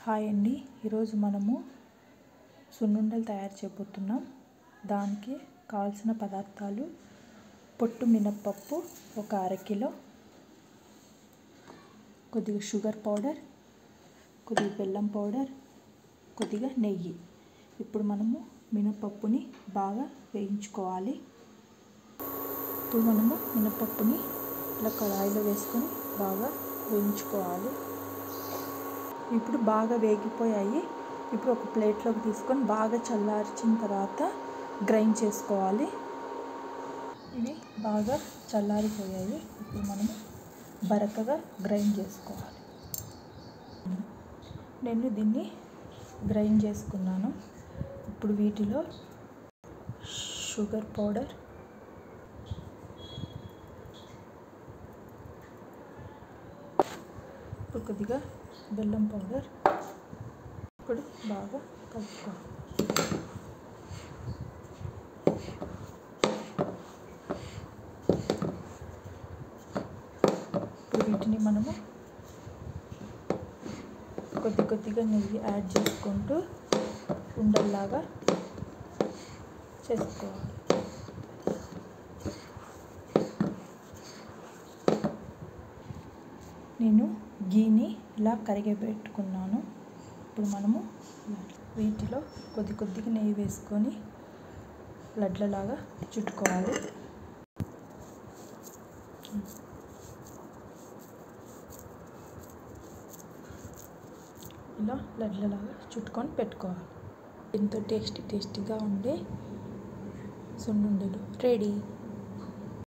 hi అండి ఈరోజు మనము సున్నుండలు తయారు చేయబోతున్నాం దానికి కావాల్సిన పదార్థాలు పొట్టు మినప్పప్పు ఒక అరకిలో కొద్దిగా షుగర్ పౌడర్ కొద్దిగా బెల్లం పౌడర్ కొద్దిగా నెయ్యి ఇప్పుడు మనము మినపప్పుని బాగా వేయించుకోవాలి ఇప్పుడు మనము మినపప్పుని ఇలా కడాయిలో వేసుకొని బాగా వేయించుకోవాలి ఇప్పుడు బాగా వేగిపోయాయి ఇప్పుడు ఒక ప్లేట్లోకి తీసుకొని బాగా చల్లార్చిన తర్వాత గ్రైండ్ చేసుకోవాలి ఇవి బాగా చల్లారిపోయాయి ఇప్పుడు మనము బరకగా గ్రైండ్ చేసుకోవాలి నేను దీన్ని గ్రైండ్ చేసుకున్నాను ఇప్పుడు వీటిలో షుగర్ పౌడర్ ఇప్పుడు కొద్దిగా బెల్లం పౌడర్ ఇప్పుడు బాగా కలుపుకోవాలి ఇప్పుడు వీటిని మనము కొద్ది కొద్దిగా నెయ్యి యాడ్ చేసుకుంటూ ఉండల్లాగా చేసుకోవాలి నేను గీని ఇలా కరిగబెట్టుకున్నాను ఇప్పుడు మనము వీటిలో కొద్ది కొద్దిగా నెయ్యి వేసుకొని లడ్లలాగా చుట్టుకోవాలి ఇలా లడ్లలాగా చుట్టుకొని పెట్టుకోవాలి ఎంతో టేస్టీ టేస్టీగా ఉండే సున్నుండలు రెడీ